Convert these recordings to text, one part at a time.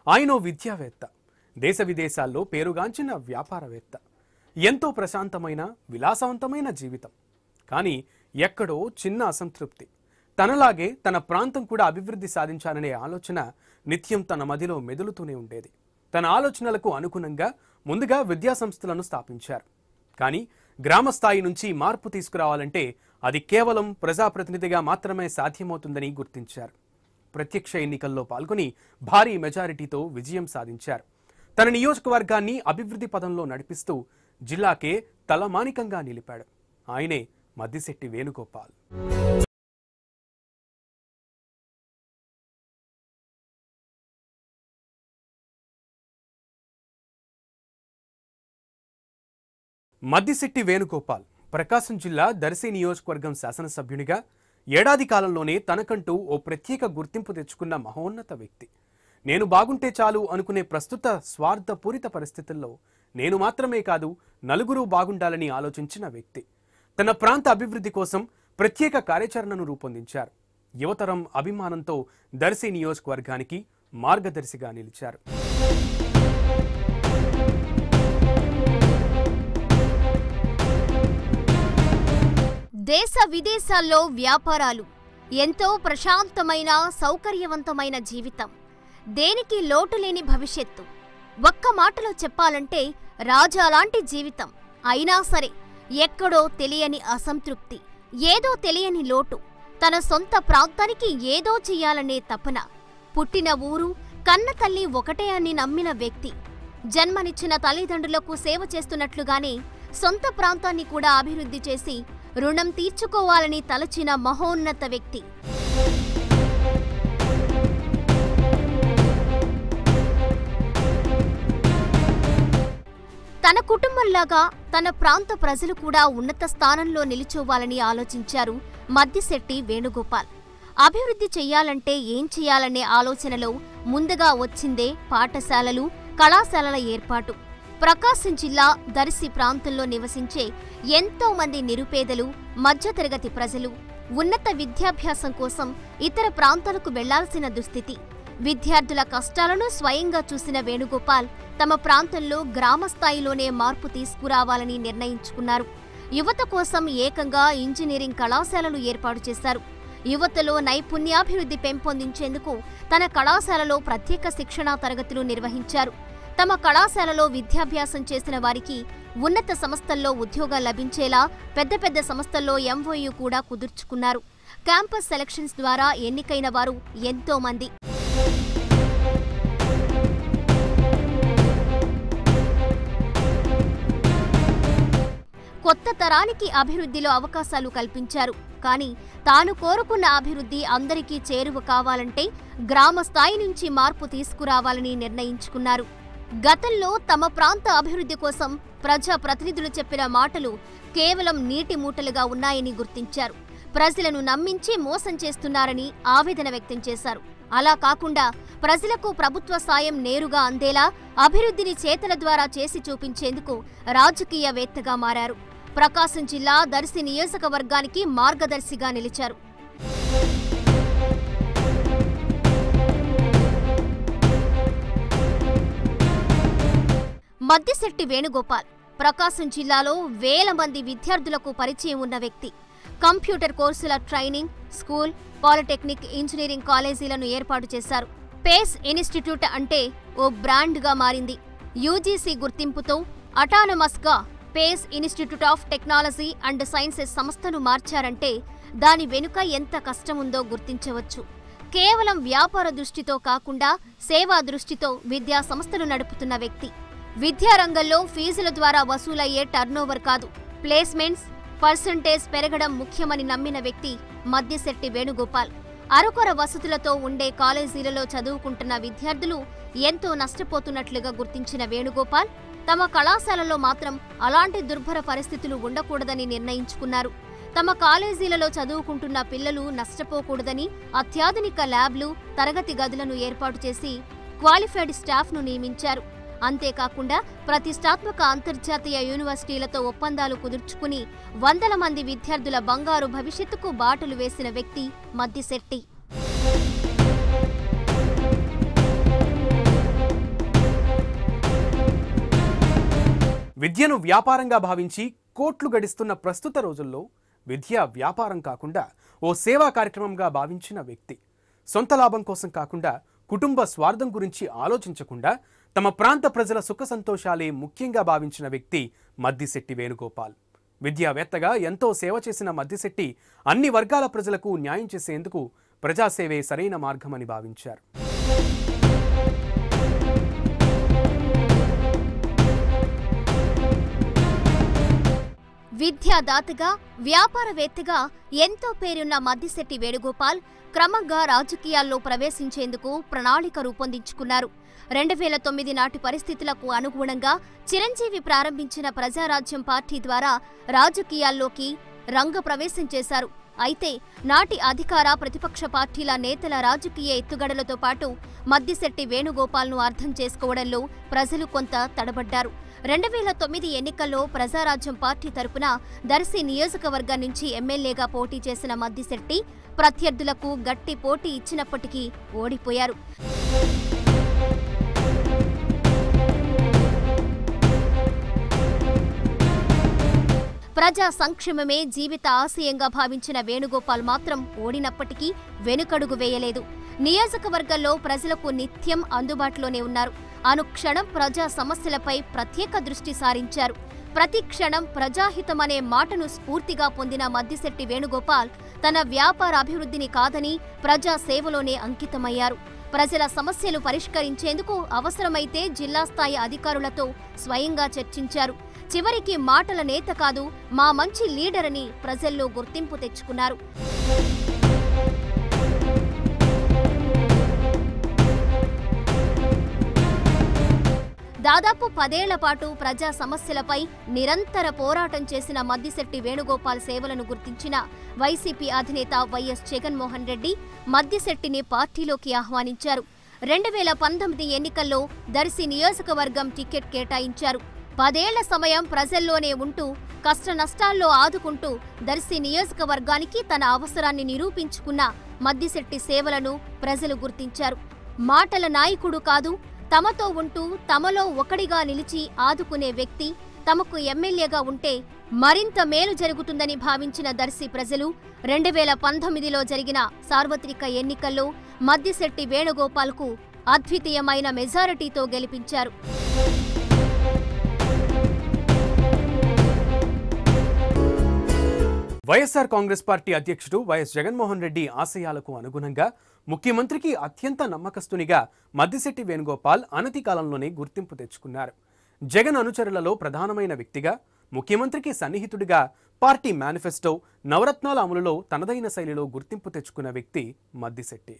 ఆయనో విద్యావేత్త దేశ విదేశాల్లో పేరుగాంచిన వ్యాపారవేత్త ఎంతో ప్రశాంతమైన విలాసవంతమైన జీవితం కానీ ఎక్కడో చిన్న అసంతృప్తి తనలాగే తన ప్రాంతం కూడా అభివృద్ధి సాధించాలనే ఆలోచన నిత్యం తన మదిలో మెదులుతూనే ఉండేది తన ఆలోచనలకు అనుగుణంగా ముందుగా విద్యా సంస్థలను స్థాపించారు కానీ గ్రామ స్థాయి నుంచి మార్పు తీసుకురావాలంటే అది కేవలం ప్రజాప్రతినిధిగా మాత్రమే సాధ్యమవుతుందని గుర్తించారు ప్రత్యక్ష ఎన్నికల్లో పాల్గొని భారీ మెజారిటీతో విజయం సాధించారు తన నియోజకవర్గాన్ని అభివృద్ధి పదంలో నడిపిస్తూ జిల్లాకే తలమానికంగా నిలిపాడు ఆయనే మద్దిశెట్టి వేణుగోపాల్ మద్దిశెట్టి వేణుగోపాల్ ప్రకాశం జిల్లా దర్శి నియోజకవర్గం శాసనసభ్యునిగా ఏడాది కాలంలోనే తనకంటూ ఓ ప్రత్యేక గుర్తింపు తెచ్చుకున్న మహోన్నత వ్యక్తి నేను బాగుంటే చాలు అనుకునే ప్రస్తుత స్వార్థపూరిత పరిస్థితుల్లో నేను మాత్రమే కాదు నలుగురు బాగుండాలని ఆలోచించిన వ్యక్తి తన ప్రాంత అభివృద్ధి కోసం ప్రత్యేక కార్యాచరణను రూపొందించారు యువతరం అభిమానంతో దర్శి నియోజకవర్గానికి మార్గదర్శిగా నిలిచారు దేశ విదేశాల్లో వ్యాపారాలు ఎంతో ప్రశాంతమైన సౌకర్యవంతమైన జీవితం దేనికి లోటు లేని భవిష్యత్తు ఒక్క మాటలో చెప్పాలంటే రాజా లాంటి జీవితం అయినా సరే ఎక్కడో తెలియని అసంతృప్తి ఏదో తెలియని లోటు తన సొంత ప్రాంతానికి ఏదో చెయ్యాలనే తపన పుట్టిన ఊరు కన్న తల్లి ఒకటే అని నమ్మిన వ్యక్తి జన్మనిచ్చిన తల్లిదండ్రులకు సేవ చేస్తున్నట్లుగానే సొంత ప్రాంతాన్ని కూడా అభివృద్ధి చేసి రుణం తీర్చుకోవాలని తలచిన మహోన్నత వ్యక్తి తన కుటుంబంలాగా తన ప్రాంత ప్రజలు కూడా ఉన్నత స్థానంలో నిలిచోవాలని ఆలోచించారు మద్దిశెట్టి వేణుగోపాల్ అభివృద్ధి చెయ్యాలంటే ఏం చెయ్యాలనే ఆలోచనలో ముందుగా వచ్చిందే పాఠశాలలు కళాశాలల ఏర్పాటు ప్రకాశం జిల్లా దర్శి ప్రాంతంలో నివసించే ఎంతో మంది నిరుపేదలు మధ్యతరగతి ప్రజలు ఉన్నత విద్యాభ్యాసం కోసం ఇతర ప్రాంతాలకు వెళ్లాల్సిన దుస్థితి విద్యార్థుల కష్టాలను స్వయంగా చూసిన వేణుగోపాల్ తమ ప్రాంతంలో గ్రామ స్థాయిలోనే మార్పు తీసుకురావాలని నిర్ణయించుకున్నారు యువత కోసం ఏకంగా ఇంజనీరింగ్ కళాశాలలు ఏర్పాటు చేశారు యువతలో నైపుణ్యాభివృద్ధి పెంపొందించేందుకు తన కళాశాలలో ప్రత్యేక శిక్షణా తరగతులు నిర్వహించారు తమ కళాశాలలో విద్యాభ్యాసం చేసిన వారికి ఉన్నత సంస్థల్లో ఉద్యోగాలు లభించేలా పెద్ద పెద్ద సంస్థల్లో ఎంఓయూ కూడా కుదుర్చుకున్నారు క్యాంపస్ సెలక్షన్స్ ద్వారా ఎన్నికైన వారు ఎంతో మంది కొత్త తరానికి అభివృద్ధిలో అవకాశాలు కల్పించారు కానీ తాను కోరుకున్న అభివృద్ధి అందరికీ చేరువ కావాలంటే గ్రామ స్థాయి నుంచి మార్పు తీసుకురావాలని నిర్ణయించుకున్నారు గతంలో తమ ప్రాంత అభివృద్ధి కోసం ప్రజా ప్రతినిధులు చెప్పిన మాటలు కేవలం నీటి మూటలుగా ఉన్నాయని గుర్తించారు ప్రజలను నమ్మించి మోసం చేస్తున్నారని ఆవేదన వ్యక్తం చేశారు అలా కాకుండా ప్రజలకు ప్రభుత్వ సాయం నేరుగా అందేలా అభివృద్ధిని చేతల ద్వారా చేసి చూపించేందుకు రాజకీయవేత్తగా మారారు ప్రకాశం జిల్లా దర్శి నియోజకవర్గానికి మార్గదర్శిగా నిలిచారు మద్దిశెట్టి వేణుగోపాల్ ప్రకాశం జిల్లాలో వేల మంది విద్యార్థులకు పరిచయం ఉన్న వ్యక్తి కంప్యూటర్ కోర్సుల ట్రైనింగ్ స్కూల్ పాలిటెక్నిక్ ఇంజనీరింగ్ కాలేజీలను ఏర్పాటు చేశారు పేస్ ఇన్స్టిట్యూట్ అంటే ఓ బ్రాండ్గా మారింది యూజీసీ గుర్తింపుతో అటానమస్గా PACE institute of technology and sciences సంస్థను మార్చారంటే దాని వెనుక ఎంత కష్టముందో గుర్తించవచ్చు కేవలం వ్యాపార దృష్టితో కాకుండా సేవా దృష్టితో విద్యా సంస్థలు నడుపుతున్న వ్యక్తి విద్యారంగంలో ఫీజుల ద్వారా వసూలయ్యే టర్నోవర్ కాదు ప్లేస్మెంట్స్ పర్సంటేజ్ పెరగడం ముఖ్యమని నమ్మిన వ్యక్తి మద్దిశెట్టి వేణుగోపాల్ అరకొర వసతులతో ఉండే కాలేజీలలో చదువుకుంటున్న విద్యార్థులు ఎంతో నష్టపోతున్నట్లుగా గుర్తించిన వేణుగోపాల్ తమ కళాశాలలో మాత్రం అలాంటి దుర్భర పరిస్థితులు ఉండకూడదని నిర్ణయించుకున్నారు తమ కాలేజీలలో చదువుకుంటున్న పిల్లలు నష్టపోకూడదని అత్యాధునిక ల్యాబ్లు తరగతి గదులను ఏర్పాటు చేసి క్వాలిఫైడ్ స్టాఫ్ను నియమించారు అంతేకాకుండా ప్రతిష్టాత్మక అంతర్జాతీయ యూనివర్సిటీలతో ఒప్పందాలు కుదుర్చుకుని వందల మంది విద్యార్థుల బంగారు భవిష్యత్తుకు బాటలు వేసిన వ్యక్తి మద్దిశెట్టి విద్యను వ్యాపారంగా భావించి కోట్లు గడిస్తున్న ప్రస్తుత రోజుల్లో విద్య వ్యాపారం కాకుండా ఓ సేవా కార్యక్రమంగా భావించిన వ్యక్తి సొంత లాభం కోసం కాకుండా కుటుంబ స్వార్థం గురించి ఆలోచించకుండా తమ ప్రాంత ప్రజల సుఖ సంతోషాలే ముఖ్యంగా భావించిన వ్యక్తి మద్దిశెట్టి వేణుగోపాల్ విద్యావేత్తగా ఎంతో సేవ చేసిన మద్దిశెట్టి అన్ని వర్గాల ప్రజలకు న్యాయం చేసేందుకు ప్రజాసేవే సరైన మార్గమని భావించారు విద్యాదాతగా వ్యాపారవేత్తగా ఎంతో పేరున్న మద్దిశెట్టి వేణుగోపాల్ క్రమంగా రాజకీయాల్లో ప్రవేశించేందుకు ప్రణాళిక రూపొందించుకున్నారు రెండు వేల తొమ్మిది నాటి పరిస్థితులకు అనుగుణంగా చిరంజీవి ప్రారంభించిన ప్రజారాజ్యం పార్టీ ద్వారా రాజకీయాల్లోకి రంగ ప్రవేశం చేశారు అయితే నాటి అధికార ప్రతిపక్ష పార్టీల నేతల రాజకీయ ఎత్తుగడలతో పాటు మద్దిశెట్టి వేణుగోపాల్ను అర్థం చేసుకోవడంలో ప్రజలు కొంత తడబడ్డారు రెండు వేల తొమ్మిది ఎన్నికల్లో ప్రజారాజ్యం పార్టీ తరపున దర్శి నియోజకవర్గం నుంచి ఎమ్మెల్యేగా పోటీ చేసిన మద్దిశెట్టి ప్రత్యర్థులకు గట్టి పోటీ ఇచ్చినప్పటికీ ఓడిపోయారు ప్రజా సంక్షేమమే జీవిత ఆశయంగా భావించిన వేణుగోపాల్ మాత్రం ఓడినప్పటికీ వెనుకడుగు వేయలేదు నియోజకవర్గంలో ప్రజలకు నిత్యం అందుబాటులోనే ఉన్నారు అనుక్షణం ప్రజా సమస్యలపై ప్రత్యేక దృష్టి సారించారు ప్రతి క్షణం ప్రజాహితమనే మాటను స్ఫూర్తిగా పొందిన మద్దిశెట్టి వేణుగోపాల్ తన వ్యాపార అభివృద్ధిని కాదని ప్రజా సేవలోనే అంకితమయ్యారు ప్రజల సమస్యలు పరిష్కరించేందుకు అవసరమైతే జిల్లా స్థాయి అధికారులతో స్వయంగా చర్చించారు చివరికి మాటల నేత కాదు మా మంచి లీడర్ అని ప్రజల్లో గుర్తింపు తెచ్చుకున్నారు దాదాపు పదేళ్ల పాటు ప్రజా సమస్యలపై నిరంతర పోరాటం చేసిన మద్దిశెట్టి వేణుగోపాల్ సేవలను గుర్తించిన వైసీపీ అధినేత వైఎస్ జగన్మోహన్ రెడ్డి మద్దిశెట్టిని పార్టీలోకి ఆహ్వానించారు రెండు వేల పంతొమ్మిది ఎన్నికల్లో దర్శి నియోజకవర్గం టికెట్ కేటాయించారు పదేళ్ల సమయం ప్రజల్లోనే ఉంటూ కష్ట నష్టాల్లో ఆదుకుంటూ దర్శి నియోజకవర్గానికి తన అవసరాన్ని నిరూపించుకున్న మద్దిశెట్టి సేవలను ప్రజలు గుర్తించారు మాటల నాయకుడు కాదు తమతో ఉంటూ తమలో ఒకడిగా నిలిచి ఆదుకునే వ్యక్తి తమకు ఎమ్మెల్యేగా ఉంటే మరింత మేలు జరుగుతుందని భావించిన దర్శి ప్రజలు రెండు వేల పంతొమ్మిదిలో జరిగిన సార్వత్రిక ఎన్నికల్లో మద్దిశెట్టి వేణుగోపాల్కు అద్వితీయమైన మెజారిటీతో గెలిపించారు వైఎస్ఆర్ కాంగ్రెస్ పార్టీ అధ్యక్షుడు వైఎస్ జగన్మోహన్ రెడ్డి ఆశయాలకు అనుగుణంగా ముఖ్యమంత్రికి అత్యంత నమ్మకస్తునిగా మద్దిశెట్టి వేణుగోపాల్ అనతి కాలంలోనే గుర్తింపు తెచ్చుకున్నారు జగన్ అనుచరులలో ప్రధానమైన వ్యక్తిగా ముఖ్యమంత్రికి సన్నిహితుడిగా పార్టీ మేనిఫెస్టో నవరత్నాల అమలులో తనదైన శైలిలో గుర్తింపు తెచ్చుకున్న వ్యక్తి మద్దిశెట్టి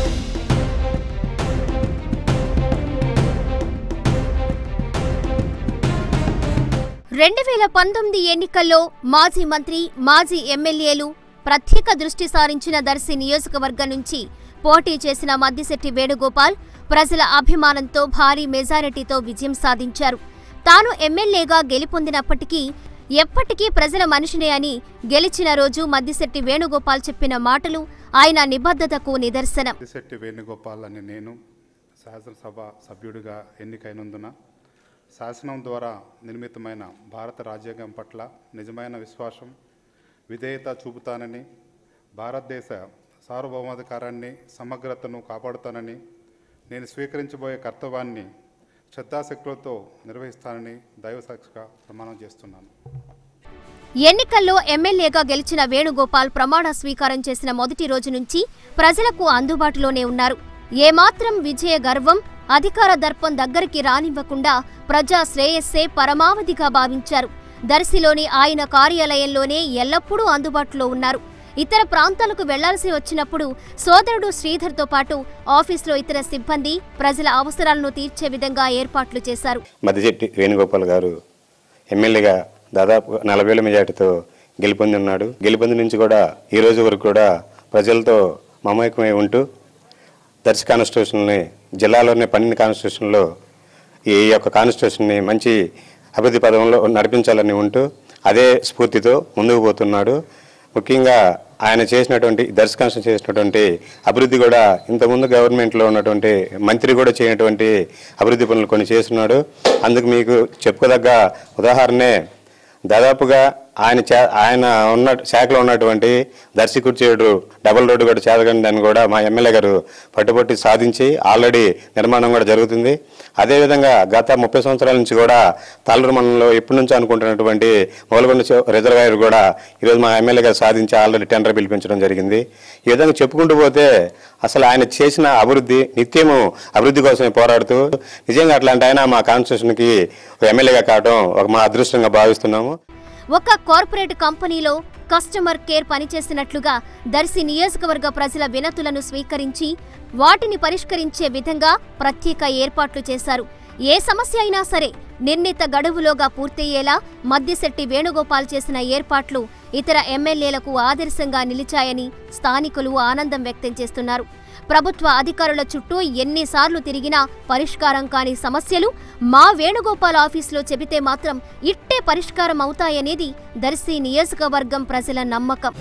రెండు వేల పంతొమ్మిది ఎన్నికల్లో మాజీ మంత్రి మాజీ ఎమ్మెల్యేలు ప్రత్యేక దృష్టి సారించిన దర్శి నియోజకవర్గం నుంచి పోటీ చేసిన మద్దిశెట్టి వేణుగోపాల్ ప్రజల అభిమానంతో భారీ మెజారిటీతో విజయం సాధించారు తాను ఎమ్మెల్యేగా గెలుపొందినప్పటికీ ఎప్పటికీ ప్రజల మనిషినే అని గెలిచిన రోజు మద్దిశెట్టి వేణుగోపాల్ చెప్పిన మాటలు ఆయన నిబద్ధతకు నిదర్శనం శెట్టి వేణుగోపాల్ అని నేను శాసనసభ సభ్యుడిగా ఎన్నికైనందున శాసనం ద్వారా నిర్మితమైన భారత రాజ్యాంగం పట్ల నిజమైన విశ్వాసం విధేయత చూపుతానని భారతదేశ సార్వభౌమాధికారాన్ని సమగ్రతను కాపాడుతానని నేను స్వీకరించబోయే కర్తవ్యాన్ని శ్రద్ధాశక్తులతో నిర్వహిస్తానని దైవసాక్షిగా ప్రమాణం చేస్తున్నాను ఎన్నికల్లో ఎమ్మెల్యేగా గెలిచిన వేణుగోపాల్ ప్రమాణ స్వీకారం చేసిన మొదటి రోజు నుంచి ప్రజలకు అందుబాటులోనే ఉన్నారు ఏమాత్రం విజయ గర్వం అధికార దర్పం దగ్గరికి రానివ్వకుండా ప్రజా శ్రేయస్సే పరమావధిగా భావించారు దర్శిలోని ఆయన కార్యాలయంలోనే ఎల్లప్పుడూ అందుబాటులో ఉన్నారు ఇతర ప్రాంతాలకు వెళ్లాల్సి వచ్చినప్పుడు సోదరుడు శ్రీధర్తో పాటు ఆఫీసులో ఇతర సిబ్బంది ప్రజల అవసరాలను తీర్చే విధంగా ఏర్పాట్లు చేశారు మద్దిశెట్టి వేణుగోపాల్ గారు ఎమ్మెల్యేగా దాదాపు నలభై వేల మెజార్టీతో గెలుపొంది ఉన్నాడు గెలుపొంది నుంచి కూడా ఈ రోజు వరకు కూడా ప్రజలతో మమేకమై ఉంటూ దర్శి కాన్స్టిట్యూషన్ని జిల్లాలోని పన్నెండు కాన్స్టిట్యూషన్లో ఈ యొక్క కాన్స్టిట్యూషన్ని మంచి అభివృద్ధి పదంలో నడిపించాలని ఉంటూ అదే స్ఫూర్తితో ముందుకు పోతున్నాడు ముఖ్యంగా ఆయన చేసినటువంటి దర్శ కన్స్ట్రక్షన్ చేసినటువంటి అభివృద్ధి కూడా ఇంతకుముందు గవర్నమెంట్లో ఉన్నటువంటి మంత్రి కూడా చేయనటువంటి అభివృద్ధి పనులు కొన్ని చేస్తున్నాడు అందుకు మీకు చెప్పుకోదగ్గ ఉదాహరణే దాదాపుగా ఆయన చే ఆయన ఉన్న శాఖలో ఉన్నటువంటి దర్శకుర్చేడు డబుల్ రోడ్డు కూడా చేదగండి అని కూడా మా ఎమ్మెల్యే గారు పట్టుబట్టి సాధించి ఆల్రెడీ నిర్మాణం కూడా జరుగుతుంది అదేవిధంగా గత ముప్పై సంవత్సరాల నుంచి కూడా తాళ్ళూరు మండలంలో ఎప్పటి నుంచో అనుకుంటున్నటువంటి మూలగొండ చె- రిజర్వాయర్ కూడా ఈరోజు మా ఎమ్మెల్యే గారు సాధించి ఆల్రెడీ టెండర్ పిలిపించడం జరిగింది ఈ విధంగా చెప్పుకుంటూ పోతే అసలు ఆయన చేసిన అభివృద్ధి నిత్యము అభివృద్ధి కోసమే పోరాడుతూ నిజంగా అట్లాంటి ఆయన మా కాన్స్టిట్యూషన్కి ఒక ఎమ్మెల్యేగా కావడం ఒక మా అదృష్టంగా భావిస్తున్నాము ఒక కార్పొరేట్ కంపెనీలో కస్టమర్ కేర్ పనిచేసినట్లుగా దర్శి నియోజకవర్గ ప్రజల వినతులను స్వీకరించి వాటిని పరిష్కరించే విధంగా ప్రత్యేక ఏర్పాట్లు చేశారు ఏ సమస్య అయినా సరే నిర్ణీత గడువులోగా పూర్తయ్యేలా మద్దిశెట్టి వేణుగోపాల్ చేసిన ఏర్పాట్లు ఇతర ఎమ్మెల్యేలకు ఆదర్శంగా నిలిచాయని స్థానికులు ఆనందం వ్యక్తం చేస్తున్నారు ప్రభుత్వ అధికారుల చుట్టూ ఎన్నిసార్లు తిరిగినా పరిష్కారం కాని సమస్యలు మా వేణుగోపాల్ ఆఫీసులో చెబితే మాత్రం ఇట్టే పరిష్కారం అవుతాయనేది దర్శి నియోజకవర్గం ప్రజల నమ్మకం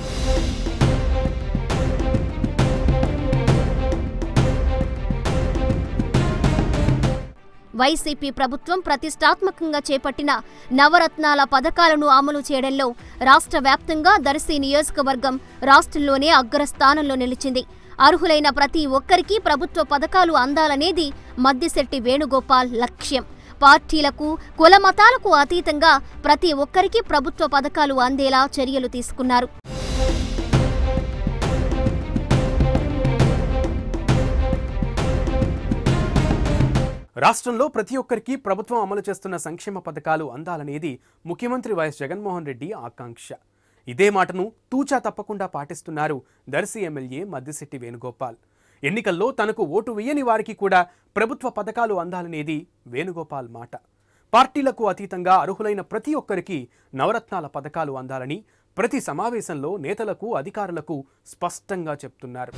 వైసీపీ ప్రభుత్వం ప్రతిష్టాత్మకంగా చేపట్టిన నవరత్నాల పథకాలను అమలు చేయడంలో రాష్ట్ర వ్యాప్తంగా దర్శి నియోజకవర్గం రాష్ట్రంలోనే అగ్రస్థానంలో నిలిచింది అర్హులైన ప్రతి ఒక్కరికి ప్రభుత్వ పథకాలు అందాలనేది మద్దిశెట్టి వేణుగోపాల్ లక్ష్యం పార్టీలకు కుల మతాలకు అతీతంగా ప్రతి ఒక్కరికి ప్రభుత్వ పథకాలు అందేలా చర్యలు తీసుకున్నారు రాష్ట్రంలో ప్రతి ఒక్కరికి ప్రభుత్వం అమలు చేస్తున్న సంక్షేమ పథకాలు అందాలనేది ముఖ్యమంత్రి వైఎస్ జగన్మోహన్ రెడ్డి ఆకాంక్ష ఇదే మాటను తూచా తప్పకుండా పాటిస్తున్నారు దర్శి ఎమ్మెల్యే మద్దిశెట్టి వేణుగోపాల్ ఎన్నికల్లో తనకు ఓటు వేయని వారికి కూడా ప్రభుత్వ పథకాలు అందాలనేది వేణుగోపాల్ మాట పార్టీలకు అతీతంగా అర్హులైన ప్రతి ఒక్కరికి నవరత్నాల పథకాలు అందాలని ప్రతి సమావేశంలో నేతలకు అధికారులకు స్పష్టంగా చెప్తున్నారు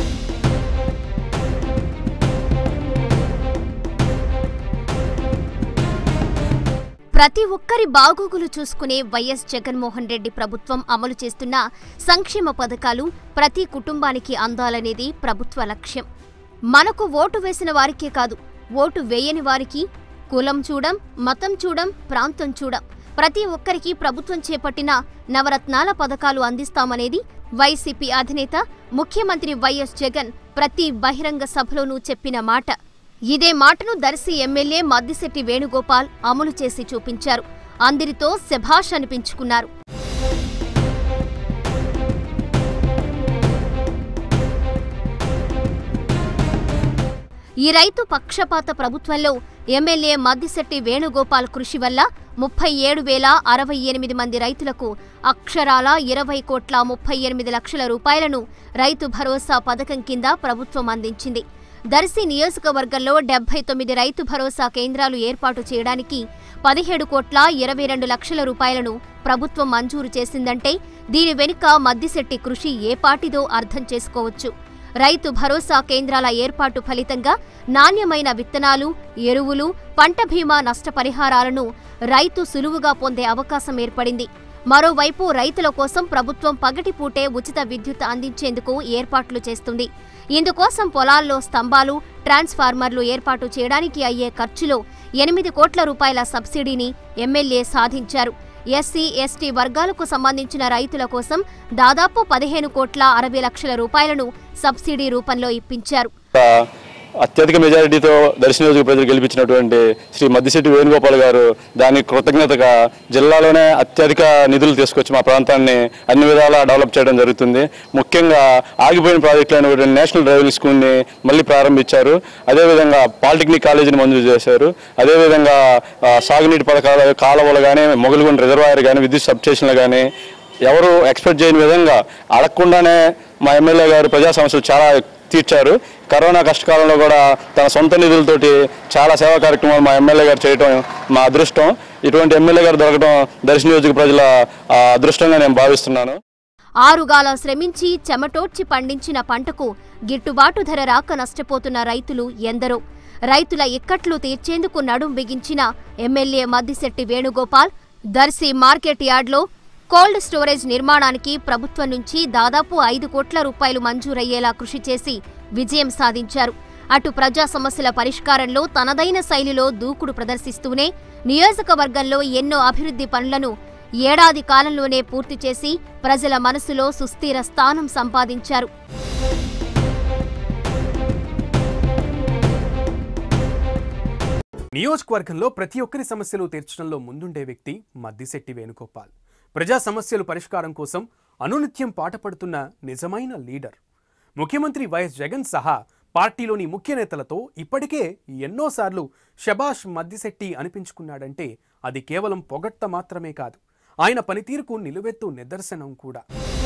ప్రతి ఒక్కరి బాగోగులు చూసుకునే వైఎస్ జగన్మోహన్ రెడ్డి ప్రభుత్వం అమలు చేస్తున్న సంక్షేమ పథకాలు ప్రతి కుటుంబానికి అందాలనేది ప్రభుత్వ లక్ష్యం మనకు ఓటు వేసిన వారికే కాదు ఓటు వేయని వారికి కులం చూడం మతం చూడం ప్రాంతం చూడం ప్రతి ఒక్కరికి ప్రభుత్వం చేపట్టిన నవరత్నాల పథకాలు అందిస్తామనేది వైసీపీ అధినేత ముఖ్యమంత్రి వైఎస్ జగన్ ప్రతి బహిరంగ సభలోనూ చెప్పిన మాట ఇదే మాటను దర్శి ఎమ్మెల్యే మద్దిశెట్టి వేణుగోపాల్ అమలు చేసి చూపించారు అందరితో శభాష్ అనిపించుకున్నారు ఈ రైతు పక్షపాత ప్రభుత్వంలో ఎమ్మెల్యే మద్దిశెట్టి వేణుగోపాల్ కృషి వల్ల ముప్పై ఏడు వేల అరవై ఎనిమిది మంది రైతులకు అక్షరాల ఇరవై కోట్ల ముప్పై ఎనిమిది లక్షల రూపాయలను రైతు భరోసా పథకం కింద ప్రభుత్వం అందించింది దర్శి నియోజకవర్గంలో డెబ్బై తొమ్మిది రైతు భరోసా కేంద్రాలు ఏర్పాటు చేయడానికి పదిహేడు కోట్ల ఇరవై రెండు లక్షల రూపాయలను ప్రభుత్వం మంజూరు చేసిందంటే దీని వెనుక మద్దిశెట్టి కృషి ఏ పాటిదో అర్థం చేసుకోవచ్చు రైతు భరోసా కేంద్రాల ఏర్పాటు ఫలితంగా నాణ్యమైన విత్తనాలు ఎరువులు పంట బీమా నష్టపరిహారాలను రైతు సులువుగా పొందే అవకాశం ఏర్పడింది మరోవైపు రైతుల కోసం ప్రభుత్వం పగటిపూటే ఉచిత విద్యుత్ అందించేందుకు ఏర్పాట్లు చేస్తుంది ఇందుకోసం పొలాల్లో స్తంభాలు ట్రాన్స్ఫార్మర్లు ఏర్పాటు చేయడానికి అయ్యే ఖర్చులో ఎనిమిది కోట్ల రూపాయల సబ్సిడీని ఎమ్మెల్యే సాధించారు ఎస్సీ ఎస్టీ వర్గాలకు సంబంధించిన రైతుల కోసం దాదాపు పదిహేను కోట్ల అరవై లక్షల రూపాయలను సబ్సిడీ రూపంలో ఇప్పించారు అత్యధిక మెజారిటీతో దర్శన నియోజక ప్రజలు గెలిపించినటువంటి శ్రీ మద్దిశెట్టి వేణుగోపాల్ గారు దానికి కృతజ్ఞతగా జిల్లాలోనే అత్యధిక నిధులు తీసుకొచ్చి మా ప్రాంతాన్ని అన్ని విధాలా డెవలప్ చేయడం జరుగుతుంది ముఖ్యంగా ఆగిపోయిన ప్రాజెక్టులైన నేషనల్ డ్రైవింగ్ స్కూల్ని మళ్ళీ ప్రారంభించారు అదేవిధంగా పాలిటెక్నిక్ కాలేజీని మంజూరు చేశారు అదేవిధంగా ఆ, సాగునీటి పథకాలు కాలువలు కానీ మొగలుగుండ రిజర్వాయర్ కానీ విద్యుత్ సబ్స్టేషన్లు కానీ ఎవరు ఎక్స్పెక్ట్ చేయని విధంగా అడగకుండానే మా ఎమ్మెల్యే గారు ప్రజా సమస్యలు చాలా తీర్చారు కరోనా కష్టకాలంలో కూడా తన సొంత నిధులతోటి చాలా సేవా కార్యక్రమాలు మా ఎమ్మెల్యే గారు చేయడం మా అదృష్టం ఇటువంటి ఎమ్మెల్యే గారు దొరకడం దర్శన నియోజక ప్రజల ఆ, అదృష్టంగా నేను భావిస్తున్నాను ఆరుగాల శ్రమించి చెమటోడ్చి పండించిన పంటకు గిట్టుబాటు ధర రాక నష్టపోతున్న రైతులు ఎందరో రైతుల ఇక్కట్లు తీర్చేందుకు నడుం బిగించిన ఎమ్మెల్యే మద్దిశెట్టి వేణుగోపాల్ దర్శి మార్కెట్ యార్డ్లో కోల్డ్ స్టోరేజ్ నిర్మాణానికి ప్రభుత్వం నుంచి దాదాపు ఐదు కోట్ల రూపాయలు మంజూరయ్యేలా కృషి చేసి విజయం సాధించారు అటు ప్రజా సమస్యల పరిష్కారంలో తనదైన శైలిలో దూకుడు ప్రదర్శిస్తూనే నియోజకవర్గంలో ఎన్నో అభివృద్ధి పనులను ఏడాది కాలంలోనే పూర్తి చేసి ప్రజల మనసులో సుస్థిర స్థానం సంపాదించారు నియోజకవర్గంలో ప్రతి ఒక్కరి సమస్యలు తీర్చడంలో ముందుండే వ్యక్తి మద్దిశెట్టి వేణుగోపాల్ ప్రజా సమస్యలు పరిష్కారం కోసం అనునిత్యం పాటుపడుతున్న నిజమైన లీడర్ ముఖ్యమంత్రి వైఎస్ జగన్ సహా పార్టీలోని ముఖ్య నేతలతో ఇప్పటికే ఎన్నోసార్లు షబాష్ మద్దిశెట్టి అనిపించుకున్నాడంటే అది కేవలం పొగట్ట మాత్రమే కాదు ఆయన పనితీరుకు నిలువెత్తు నిదర్శనం కూడా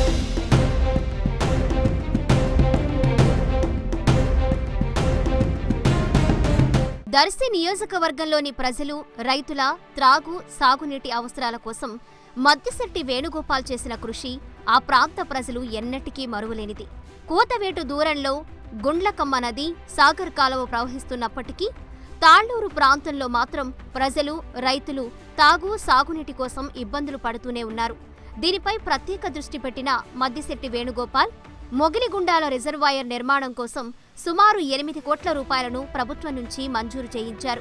దర్శి నియోజకవర్గంలోని ప్రజలు రైతుల త్రాగు సాగునీటి అవసరాల కోసం మద్దిశెట్టి వేణుగోపాల్ చేసిన కృషి ఆ ప్రాంత ప్రజలు ఎన్నటికీ మరువలేనిది కూతవేటు దూరంలో గుండ్లకమ్మ నది సాగర్ కాలువ ప్రవహిస్తున్నప్పటికీ తాళ్లూరు ప్రాంతంలో మాత్రం ప్రజలు రైతులు తాగు సాగునీటి కోసం ఇబ్బందులు పడుతూనే ఉన్నారు దీనిపై ప్రత్యేక దృష్టి పెట్టిన మద్దిశెట్టి వేణుగోపాల్ మొగిలిగుండాల రిజర్వాయర్ నిర్మాణం కోసం సుమారు ఎనిమిది కోట్ల రూపాయలను ప్రభుత్వం నుంచి మంజూరు చేయించారు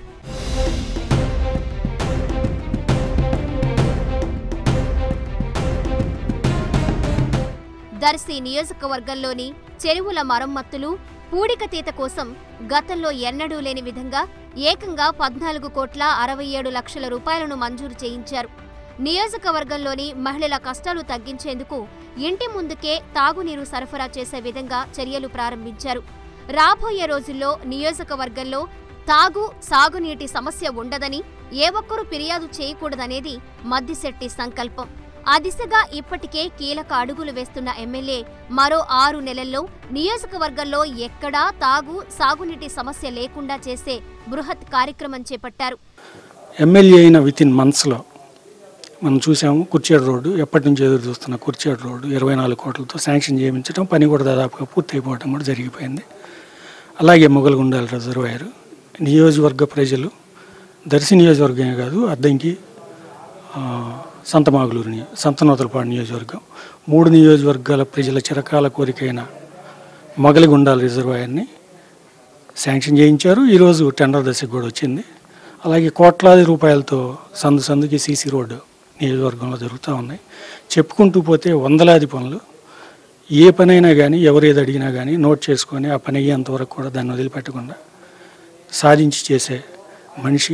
దర్శి నియోజకవర్గంలోని చెరువుల మరమ్మతులు పూడికతీత కోసం గతంలో ఎన్నడూ లేని విధంగా ఏకంగా పద్నాలుగు కోట్ల అరవై ఏడు లక్షల రూపాయలను మంజూరు చేయించారు నియోజకవర్గంలోని మహిళల కష్టాలు తగ్గించేందుకు ఇంటి ముందుకే తాగునీరు సరఫరా చేసే విధంగా చర్యలు ప్రారంభించారు రాబోయే రోజుల్లో నియోజకవర్గంలో తాగు సాగునీటి సమస్య ఉండదని ఏ ఒక్కరూ ఫిర్యాదు చేయకూడదనేది మద్దిశెట్టి సంకల్పం ఆ దిశగా ఇప్పటికే కీలక అడుగులు వేస్తున్న ఎమ్మెల్యే మరో ఆరు నెలల్లో నియోజకవర్గంలో ఎక్కడా తాగు సాగునీటి సమస్య లేకుండా చేసే బృహత్ కార్యక్రమం చేపట్టారు ఎమ్మెల్యే అయిన విత్ ఇన్ మంత్స్లో మనం చూసాము కుర్చేడు రోడ్డు ఎప్పటి నుంచి ఎదురు చూస్తున్న కుర్చేడు రోడ్డు ఇరవై నాలుగు కోట్లతో శాంక్షన్ చేయించడం పని కూడా దాదాపుగా పూర్తయిపోవడం కూడా జరిగిపోయింది అలాగే మొగలగుండాల రిజర్వాయర్ నియోజకవర్గ ప్రజలు దర్శి నియోజకవర్గమే కాదు అద్దంకి ఆ, సంతమాగులూరు నియో సంతనూతలపాడు నియోజకవర్గం మూడు నియోజకవర్గాల ప్రజల చిరకాల కోరికైన మొగలిగుండాల రిజర్వాయర్ని శాంక్షన్ చేయించారు ఈరోజు టెండర్ దశకు కూడా వచ్చింది అలాగే కోట్లాది రూపాయలతో సందు సందుకి సీసీ రోడ్డు నియోజకవర్గంలో జరుగుతూ ఉన్నాయి చెప్పుకుంటూ పోతే వందలాది పనులు ఏ పనైనా కానీ ఎవరేది అడిగినా కానీ నోట్ చేసుకొని ఆ పని అయ్యేంతవరకు కూడా దాన్ని వదిలిపెట్టకుండా సాధించి చేసే మనిషి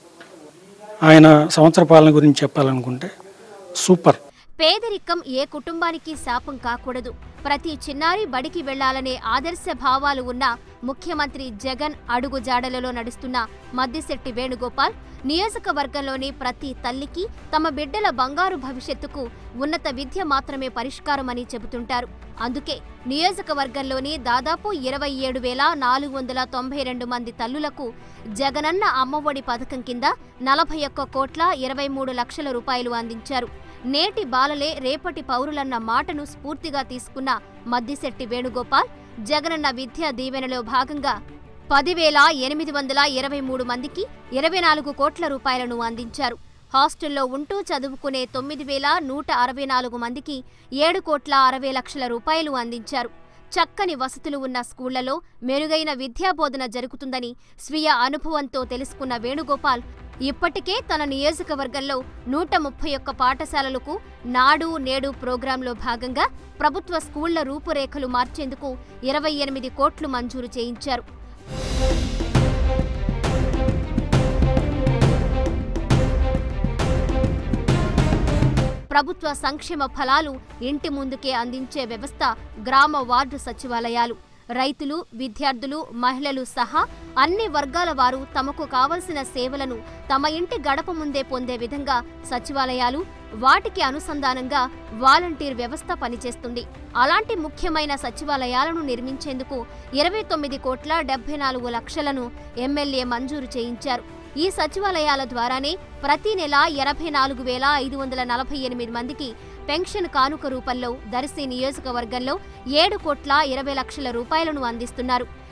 ఆయన సంవత్సర పాలన గురించి చెప్పాలనుకుంటే సూపర్ పేదరికం ఏ కుటుంబానికి శాపం కాకూడదు ప్రతి చిన్నారి బడికి వెళ్లాలనే ఆదర్శ భావాలు ఉన్న ముఖ్యమంత్రి జగన్ అడుగు జాడలలో నడుస్తున్న మద్దిశెట్టి వేణుగోపాల్ నియోజకవర్గంలోని ప్రతి తల్లికి తమ బిడ్డల బంగారు భవిష్యత్తుకు ఉన్నత విద్య మాత్రమే పరిష్కారమని చెబుతుంటారు అందుకే నియోజకవర్గంలోని దాదాపు ఇరవై ఏడు వేల నాలుగు వందల తొంభై రెండు మంది తల్లులకు జగనన్న అమ్మఒడి పథకం కింద నలభై ఒక్క కోట్ల ఇరవై మూడు లక్షల రూపాయలు అందించారు నేటి బాలలే రేపటి పౌరులన్న మాటను స్ఫూర్తిగా తీసుకున్న మద్దిశెట్టి వేణుగోపాల్ జగనన్న విద్యా దీవెనలో భాగంగా పదివేల ఎనిమిది వందల ఇరవై మూడు మందికి ఇరవై నాలుగు కోట్ల రూపాయలను అందించారు హాస్టల్లో ఉంటూ చదువుకునే తొమ్మిది వేల నూట అరవై నాలుగు మందికి ఏడు కోట్ల అరవై లక్షల రూపాయలు అందించారు చక్కని వసతులు ఉన్న స్కూళ్లలో మెరుగైన విద్యాబోధన జరుగుతుందని స్వీయ అనుభవంతో తెలుసుకున్న వేణుగోపాల్ ఇప్పటికే తన నియోజకవర్గంలో నూట ముప్పై ఒక్క పాఠశాలలకు నాడు నేడు ప్రోగ్రాంలో భాగంగా ప్రభుత్వ స్కూళ్ల రూపురేఖలు మార్చేందుకు ఇరవై ఎనిమిది కోట్లు మంజూరు చేయించారు ప్రభుత్వ సంక్షేమ ఫలాలు ఇంటి ముందుకే అందించే వ్యవస్థ గ్రామ వార్డు సచివాలయాలు రైతులు విద్యార్థులు మహిళలు సహా అన్ని వర్గాల వారు తమకు కావలసిన సేవలను తమ ఇంటి గడప ముందే పొందే విధంగా సచివాలయాలు వాటికి అనుసంధానంగా వాలంటీర్ వ్యవస్థ పనిచేస్తుంది అలాంటి ముఖ్యమైన సచివాలయాలను నిర్మించేందుకు ఇరవై తొమ్మిది కోట్ల డెబ్బై నాలుగు లక్షలను ఎమ్మెల్యే మంజూరు చేయించారు ఈ సచివాలయాల ద్వారానే ప్రతి నెల ఎనభై నాలుగు వేల ఐదు వందల నలభై ఎనిమిది మందికి పెన్షన్ కానుక రూపంలో దర్శి నియోజకవర్గంలో ఏడు కోట్ల ఇరవై లక్షల రూపాయలను అందిస్తున్నారు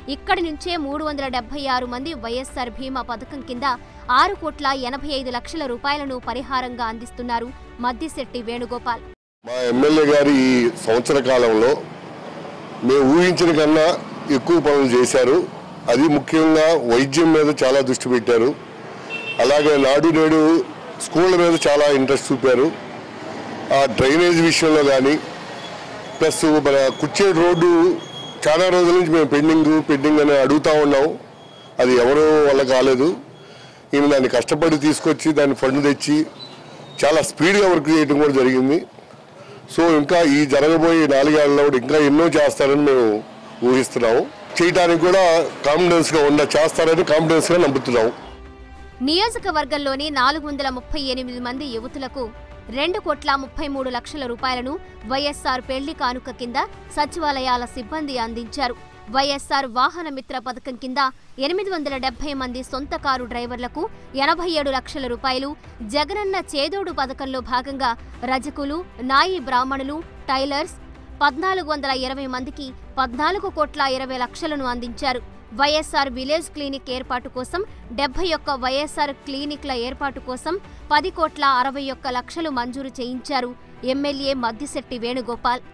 ఇక్కడి నుంచే మూడు వందల డెబ్బై ఆరు మంది వైఎస్సార్ బీమా పథకం కింద ఆరు కోట్ల ఎనభై ఐదు లక్షల రూపాయలను పరిహారంగా అందిస్తున్నారు మద్దిశెట్టి వేణుగోపాల్ మా ఎమ్మెల్యే గారి ఈ సంవత్సర కాలంలో మేము ఊహించిన కన్నా ఎక్కువ పనులు చేశారు అది ముఖ్యంగా వైద్యం మీద చాలా దృష్టి పెట్టారు అలాగే నాడు నేడు స్కూళ్ళ మీద చాలా ఇంట్రెస్ట్ చూపారు ఆ డ్రైనేజ్ విషయంలో కానీ ప్లస్ మన కుచ్చేడు రోడ్డు చాలా రోజుల నుంచి మేము పెండింగ్ పెండింగ్ అని అడుగుతా ఉన్నాం అది ఎవరో వల్ల కాలేదు ఈయన దాన్ని కష్టపడి తీసుకొచ్చి దాన్ని ఫండ్ తెచ్చి చాలా స్పీడ్గా వర్క్ చేయడం కూడా జరిగింది సో ఇంకా ఈ జరగబోయే నాలుగేళ్లలో కూడా ఇంకా ఎన్నో చేస్తారని మేము ఊహిస్తున్నాము చేయడానికి కూడా కాన్ఫిడెన్స్గా ఉండ చేస్తారని కాన్ఫిడెన్స్గా నమ్ముతున్నాము నియోజకవర్గంలోని నాలుగు వందల ముప్పై ఎనిమిది మంది యువతులకు రెండు కోట్ల ముప్పై మూడు లక్షల రూపాయలను వైఎస్సార్ పెళ్లి కానుక కింద సచివాలయాల సిబ్బంది అందించారు వైఎస్సార్ వాహన మిత్ర పథకం కింద ఎనిమిది వందల డెబ్బై మంది సొంత కారు డ్రైవర్లకు ఎనభై ఏడు లక్షల రూపాయలు జగనన్న చేదోడు పథకంలో భాగంగా రజకులు నాయి బ్రాహ్మణులు టైలర్స్ పద్నాలుగు వందల ఇరవై మందికి పద్నాలుగు కోట్ల ఇరవై లక్షలను అందించారు వైఎస్ఆర్ విలేజ్ క్లినిక్ ఏర్పాటు కోసం డెబ్బై ఒక్క వైఎస్ఆర్ క్లినిక్ల ఏర్పాటు కోసం పది కోట్ల అరవై ఒక్క లక్షలు మంజూరు చేయించారు ఎమ్మెల్యే మద్దిశెట్టి వేణుగోపాల్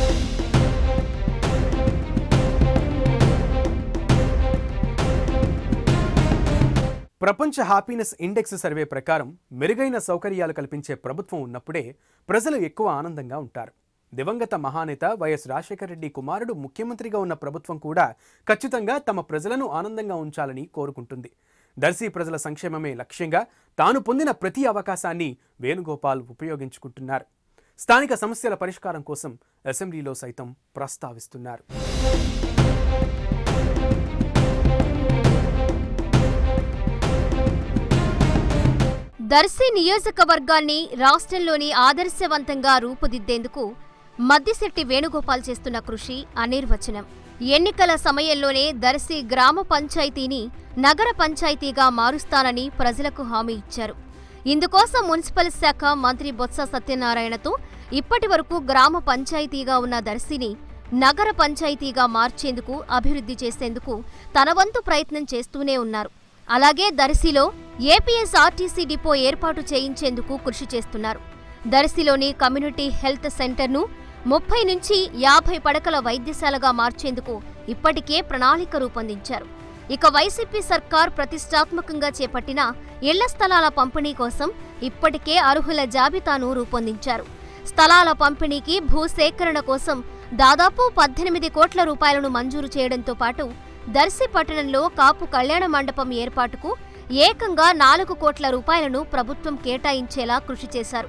ప్రపంచ హ్యాపీనెస్ ఇండెక్స్ సర్వే ప్రకారం మెరుగైన సౌకర్యాలు కల్పించే ప్రభుత్వం ఉన్నప్పుడే ప్రజలు ఎక్కువ ఆనందంగా ఉంటారు దివంగత మహానేత వైఎస్ రాజశేఖర రెడ్డి కుమారుడు ముఖ్యమంత్రిగా ఉన్న ప్రభుత్వం కూడా ఖచ్చితంగా తమ ప్రజలను ఆనందంగా ఉంచాలని కోరుకుంటుంది దర్శి ప్రజల సంక్షేమమే లక్ష్యంగా తాను పొందిన ప్రతి అవకాశాన్ని వేణుగోపాల్ ఉపయోగించుకుంటున్నారు స్థానిక సమస్యల పరిష్కారం కోసం అసెంబ్లీలో సైతం ప్రస్తావిస్తున్నారు దర్శి నియోజకవర్గాన్ని రాష్ట్రంలోని ఆదర్శవంతంగా రూపుదిద్దేందుకు మద్దిశెట్టి వేణుగోపాల్ చేస్తున్న కృషి అనిర్వచనం ఎన్నికల సమయంలోనే దర్శి గ్రామ పంచాయతీని నగర పంచాయతీగా మారుస్తానని ప్రజలకు హామీ ఇచ్చారు ఇందుకోసం మున్సిపల్ శాఖ మంత్రి బొత్స సత్యనారాయణతో ఇప్పటి వరకు గ్రామ పంచాయతీగా ఉన్న దర్శిని నగర పంచాయతీగా మార్చేందుకు అభివృద్ధి చేసేందుకు తన వంతు ప్రయత్నం చేస్తూనే ఉన్నారు అలాగే దర్శిలో ఏపీఎస్ ఆర్టీసీ డిపో ఏర్పాటు చేయించేందుకు కృషి చేస్తున్నారు దర్శిలోని కమ్యూనిటీ హెల్త్ సెంటర్ను ముప్పై నుంచి యాభై పడకల వైద్యశాలగా మార్చేందుకు ఇప్పటికే ప్రణాళిక రూపొందించారు ఇక వైసీపీ సర్కార్ ప్రతిష్టాత్మకంగా చేపట్టిన ఇళ్ల స్థలాల పంపిణీ కోసం ఇప్పటికే అర్హుల జాబితాను రూపొందించారు స్థలాల పంపిణీకి భూసేకరణ కోసం దాదాపు పద్దెనిమిది కోట్ల రూపాయలను మంజూరు చేయడంతో పాటు దర్శి పట్టణంలో కాపు కళ్యాణ మండపం ఏర్పాటుకు ఏకంగా నాలుగు కోట్ల రూపాయలను ప్రభుత్వం కేటాయించేలా కృషి చేశారు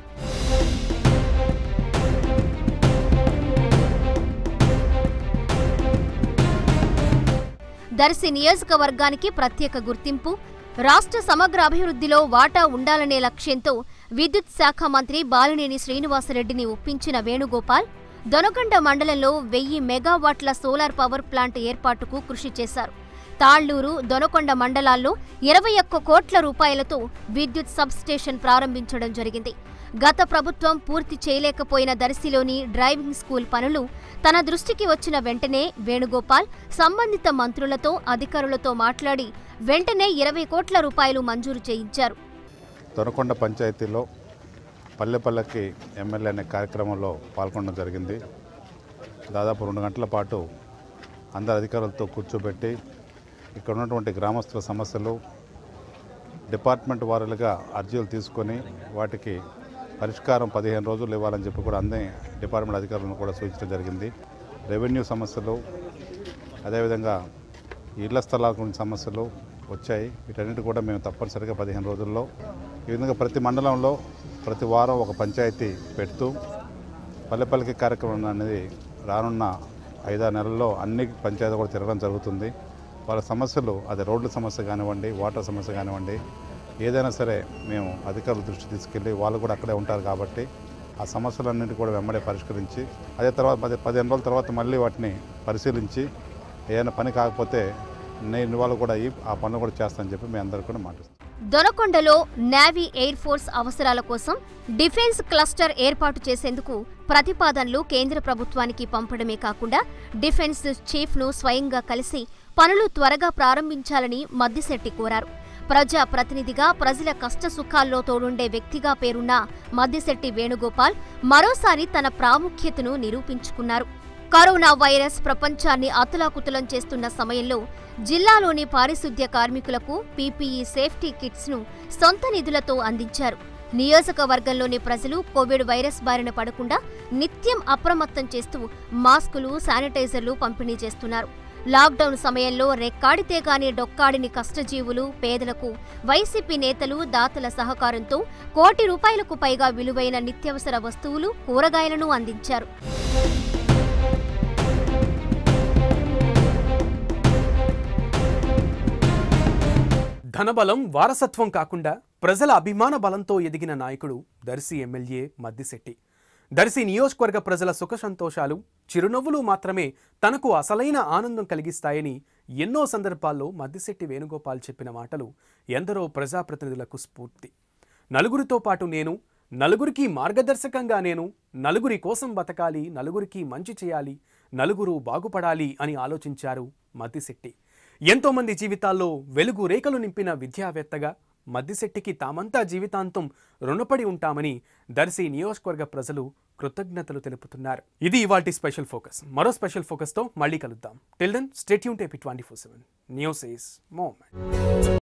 దర్శి నియోజకవర్గానికి ప్రత్యేక గుర్తింపు రాష్ట్ర సమగ్ర అభివృద్ధిలో వాటా ఉండాలనే లక్ష్యంతో విద్యుత్ శాఖ మంత్రి బాలినేని శ్రీనివాసరెడ్డిని ఒప్పించిన వేణుగోపాల్ దొనకొండ మండలంలో వెయ్యి మెగావాట్ల సోలార్ పవర్ ప్లాంట్ ఏర్పాటుకు కృషి చేశారు తాళ్లూరు దొనకొండ మండలాల్లో ఇరవై ఒక్క కోట్ల రూపాయలతో విద్యుత్ సబ్స్టేషన్ ప్రారంభించడం జరిగింది గత ప్రభుత్వం పూర్తి చేయలేకపోయిన దర్శిలోని డ్రైవింగ్ స్కూల్ పనులు తన దృష్టికి వచ్చిన వెంటనే వేణుగోపాల్ సంబంధిత మంత్రులతో అధికారులతో మాట్లాడి వెంటనే ఇరవై కోట్ల రూపాయలు మంజూరు చేయించారు దొనకొండ పంచాయతీలో పల్లె పల్లెకి ఎమ్మెల్యే అనే కార్యక్రమంలో పాల్గొనడం జరిగింది దాదాపు రెండు గంటల పాటు అందరు అధికారులతో కూర్చోబెట్టి ఇక్కడ ఉన్నటువంటి గ్రామస్తుల సమస్యలు డిపార్ట్మెంట్ వారులుగా అర్జీలు తీసుకొని వాటికి పరిష్కారం పదిహేను రోజులు ఇవ్వాలని చెప్పి కూడా అన్ని డిపార్ట్మెంట్ అధికారులను కూడా సూచించడం జరిగింది రెవెన్యూ సమస్యలు అదేవిధంగా ఇళ్ల స్థలాల గురించి సమస్యలు వచ్చాయి వీటన్నిటి కూడా మేము తప్పనిసరిగా పదిహేను రోజుల్లో ఈ విధంగా ప్రతి మండలంలో ప్రతి వారం ఒక పంచాయతీ పెడుతూ పల్లెపల్లికి కార్యక్రమం అనేది రానున్న ఐదారు నెలల్లో అన్ని పంచాయతీ కూడా తిరగడం జరుగుతుంది వాళ్ళ సమస్యలు అది రోడ్ల సమస్య కానివ్వండి వాటర్ సమస్య కానివ్వండి ఏదైనా సరే మేము అధికారుల దృష్టి తీసుకెళ్ళి వాళ్ళు కూడా అక్కడే ఉంటారు కాబట్టి ఆ సమస్యలన్నింటి కూడా వెంబడే పరిష్కరించి అదే తర్వాత పది పదిహేను రోజుల తర్వాత మళ్ళీ వాటిని పరిశీలించి ఏదైనా పని కాకపోతే నేను వాళ్ళు కూడా ఈ ఆ పనులు కూడా చేస్తానని చెప్పి మీ అందరికీ కూడా మాటిస్తాను దొనకొండలో నేవీ ఎయిర్ ఫోర్స్ అవసరాల కోసం డిఫెన్స్ క్లస్టర్ ఏర్పాటు చేసేందుకు ప్రతిపాదనలు కేంద్ర ప్రభుత్వానికి పంపడమే కాకుండా డిఫెన్స్ చీఫ్ను స్వయంగా కలిసి పనులు త్వరగా ప్రారంభించాలని మద్దిశెట్టి కోరారు ప్రజా ప్రతినిధిగా ప్రజల కష్ట సుఖాల్లో తోడుండే వ్యక్తిగా పేరున్న మద్దిశెట్టి వేణుగోపాల్ మరోసారి తన ప్రాముఖ్యతను నిరూపించుకున్నారు కరోనా వైరస్ ప్రపంచాన్ని అతలాకుతలం చేస్తున్న సమయంలో జిల్లాలోని పారిశుద్ధ్య కార్మికులకు పీపీఈ సేఫ్టీ కిట్స్ ను సొంత నిధులతో అందించారు నియోజకవర్గంలోని ప్రజలు కోవిడ్ వైరస్ బారిన పడకుండా నిత్యం అప్రమత్తం చేస్తూ మాస్కులు శానిటైజర్లు పంపిణీ చేస్తున్నారు లాక్డౌన్ సమయంలో రెక్కాడితే గాని డొక్కాడిని కష్టజీవులు పేదలకు వైసీపీ నేతలు దాతల సహకారంతో కోటి రూపాయలకు పైగా విలువైన నిత్యావసర వస్తువులు కూరగాయలను అందించారు ధనబలం వారసత్వం కాకుండా ప్రజల అభిమాన బలంతో ఎదిగిన నాయకుడు దర్శి ఎమ్మెల్యే మద్దిశెట్టి దర్శి నియోజకవర్గ ప్రజల సుఖ సంతోషాలు చిరునవ్వులు మాత్రమే తనకు అసలైన ఆనందం కలిగిస్తాయని ఎన్నో సందర్భాల్లో మద్దిశెట్టి వేణుగోపాల్ చెప్పిన మాటలు ఎందరో ప్రజాప్రతినిధులకు స్ఫూర్తి నలుగురితో పాటు నేను నలుగురికి మార్గదర్శకంగా నేను నలుగురి కోసం బతకాలి నలుగురికి మంచి చేయాలి నలుగురు బాగుపడాలి అని ఆలోచించారు మద్దిశెట్టి ఎంతోమంది జీవితాల్లో వెలుగు రేఖలు నింపిన విద్యావేత్తగా మద్దిశెట్టికి తామంతా జీవితాంతం రుణపడి ఉంటామని దర్శి నియోజకవర్గ ప్రజలు కృతజ్ఞతలు తెలుపుతున్నారు ఇది ఇవాల్టి స్పెషల్ ఫోకస్ మరో స్పెషల్ ఫోకస్తో మళ్ళీ కలుద్దాం టిల్ దెన్ స్టేట్యూన్ టేపీ twenty four seven news is moment